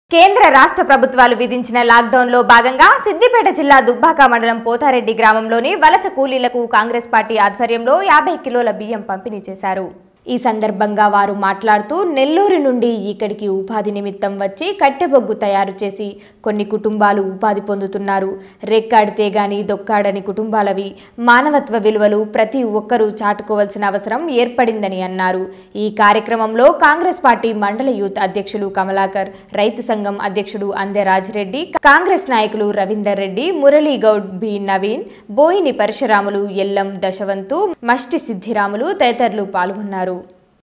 కేంద్ర రాష్ట్ర ప్రభుత్వాలు విధించిన లాక్డౌన్లో భాగంగా సిద్దిపేట జిల్లా దుబ్బాక మండలం పోతారెడ్డి గ్రామంలోని వలస కూలీలకు కాంగ్రెస్ పార్టీ ఆధ్వర్యంలో యాభై కిలోల బియ్యం పంపిణీ చేశారు ఈ సందర్భంగా వారు మాట్లాడుతూ నెల్లూరు నుండి ఇక్కడికి ఉపాధి నిమిత్తం వచ్చి కట్టెబొగ్గు తయారు చేసి కొన్ని కుటుంబాలు ఉపాధి పొందుతున్నారు రెక్కాడితే గాని దొక్కాడని కుటుంబాలవి మానవత్వ విలువలు ప్రతి ఒక్కరూ చాటుకోవాల్సిన అవసరం ఏర్పడిందని అన్నారు ఈ కార్యక్రమంలో కాంగ్రెస్ పార్టీ మండల యూత్ అధ్యక్షులు కమలాకర్ రైతు సంఘం అధ్యక్షుడు అందె రాజిరెడ్డి కాంగ్రెస్ నాయకులు రవీందర్ రెడ్డి మురళీ గౌడ్ బి నవీన్ బోయిని పరశురాములు ఎల్లం దశవంతు మష్టి సిద్ధిరాములు తదితరులు పాల్గొన్నారు